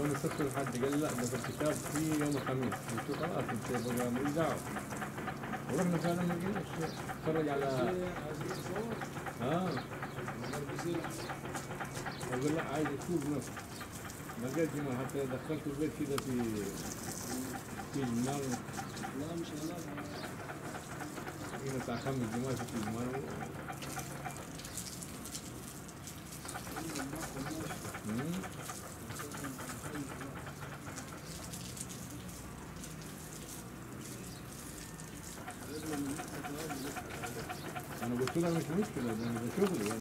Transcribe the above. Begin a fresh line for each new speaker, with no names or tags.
يوم السبت والحد قال لا ده في الكتاب في يوم الخميس قلت له خلاص انت بقى ماليش دعوه ورحنا فعلا ما لقيناش اتفرج على اه اقول لا عايز اشوف نفسه ما لقيت جمال حتى دخلت البيت كده في في جمال
لا مش علاقة
هنا بتاع خمس جمال في جمال مم. انا قلت لها مش مشكله ده ده شغلي